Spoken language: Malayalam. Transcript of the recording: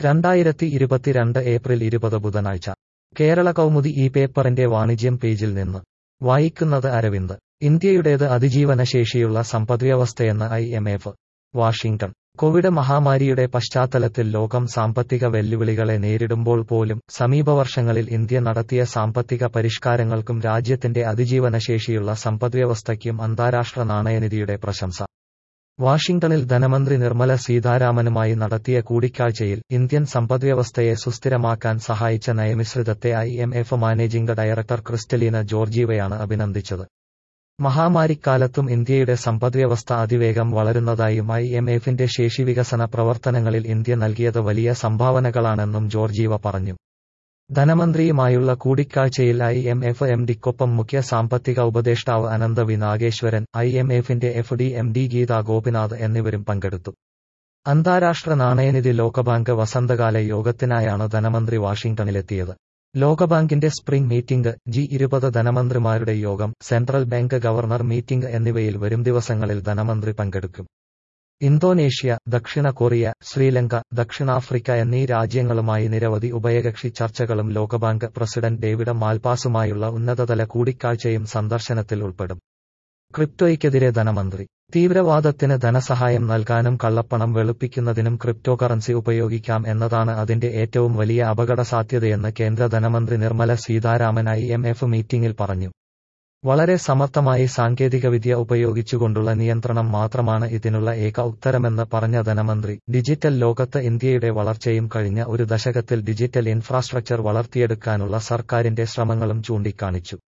രണ്ടായിരത്തി ഇരുപത്തിരണ്ട് ഏപ്രിൽ ഇരുപത് ബുധനാഴ്ച കേരള കൗമുദി ഈ പേപ്പറിന്റെ വാണിജ്യം പേജിൽ നിന്ന് വായിക്കുന്നത് അരവിന്ദ് ഇന്ത്യയുടേത് അതിജീവനശേഷിയുള്ള സമ്പദ്വ്യവസ്ഥയെന്ന് I M F Washington covid മഹാമാരിയുടെ പശ്ചാത്തലത്തിൽ ലോകം സാമ്പത്തിക വെല്ലുവിളികളെ നേരിടുമ്പോൾ പോലും സമീപവർഷങ്ങളിൽ ഇന്ത്യ നടത്തിയ സാമ്പത്തിക പരിഷ്കാരങ്ങൾക്കും രാജ്യത്തിന്റെ അതിജീവനശേഷിയുള്ള സമ്പദ്വ്യവസ്ഥയ്ക്കും അന്താരാഷ്ട്ര നാണയനിധിയുടെ പ്രശംസ വാഷിംഗ്ടണിൽ ധനമന്ത്രി നിർമ്മല സീതാരാമനുമായി നടത്തിയ കൂടിക്കാഴ്ചയിൽ ഇന്ത്യൻ സമ്പദ്വ്യവസ്ഥയെ സുസ്ഥിരമാക്കാൻ സഹായിച്ച നയമിശ്രിതത്തെ I M F managing director Kristalina ജോർജീവയാണ് അഭിനന്ദിച്ചത് മഹാമാരിക്കാലത്തും ഇന്ത്യയുടെ സമ്പദ്വ്യവസ്ഥ അതിവേഗം വളരുന്നതായും ഐ എം എഫിന്റെ ശേഷി വികസന പ്രവർത്തനങ്ങളിൽ ഇന്ത്യ നൽകിയത് വലിയ സംഭാവനകളാണെന്നും ജോർജീവ പറഞ്ഞു ധനമന്ത്രിയുമായുള്ള കൂടിക്കാഴ്ചയിൽ ഐ എം എഫ് എം ഡിക്കൊപ്പം മുഖ്യ സാമ്പത്തിക ഉപദേഷ്ടാവ് Anantha V Nageswaran I M എഫിന്റെ F D M D Gita Gopinath എന്നിവരും പങ്കെടുത്തു അന്താരാഷ്ട്ര നാണയനിധി ലോകബാങ്ക് വസന്തകാല യോഗത്തിനായാണ് ധനമന്ത്രി വാഷിംഗ്ടണിലെത്തിയത് ലോകബാങ്കിന്റെ സ്പ്രിംഗ് മീറ്റിംഗ് ജി ഇരുപത് ധനമന്ത്രിമാരുടെ യോഗം സെൻട്രൽ ബാങ്ക് ഗവർണർ മീറ്റിംഗ് എന്നിവയിൽ വരും ദിവസങ്ങളിൽ ധനമന്ത്രി പങ്കെടുക്കും ഇന്തോനേഷ്യ ദക്ഷിണ കൊറിയ ശ്രീലങ്ക ദക്ഷിണാഫ്രിക്ക എന്നീ രാജ്യങ്ങളുമായി നിരവധി ഉഭയകക്ഷി ചർച്ചകളും ലോകബാങ്ക് പ്രസിഡന്റ് ഡേവിഡ് മാൽപാസുമായുള്ള ഉന്നതതല കൂടിക്കാഴ്ചയും സന്ദർശനത്തിൽ ഉൾപ്പെടും ക്രിപ്റ്റോയ്ക്കെതിരെ ധനമന്ത്രി തീവ്രവാദത്തിന് ധനസഹായം നൽകാനും കള്ളപ്പണം വെളുപ്പിക്കുന്നതിനും ക്രിപ്റ്റോ കറൻസി ഉപയോഗിക്കാം എന്നതാണ് അതിന്റെ ഏറ്റവും വലിയ അപകട സാധ്യതയെന്ന് കേന്ദ്ര ധനമന്ത്രി Nirmala Sitharaman I M F മീറ്റിംഗിൽ പറഞ്ഞു വളരെ സമർത്ഥമായി സാങ്കേതികവിദ്യ ഉപയോഗിച്ചുകൊണ്ടുള്ള നിയന്ത്രണം മാത്രമാണ് ഇതിനുള്ള ഏക ഉത്തരമെന്ന് പറഞ്ഞ ധനമന്ത്രി ഡിജിറ്റൽ ലോകത്ത് ഇന്ത്യയുടെ വളർച്ചയും കഴിഞ്ഞ ഒരു ദശകത്തിൽ ഡിജിറ്റൽ ഇൻഫ്രാസ്ട്രക്ചർ വളർത്തിയെടുക്കാനുള്ള സർക്കാരിന്റെ ശ്രമങ്ങളും ചൂണ്ടിക്കാണിച്ചു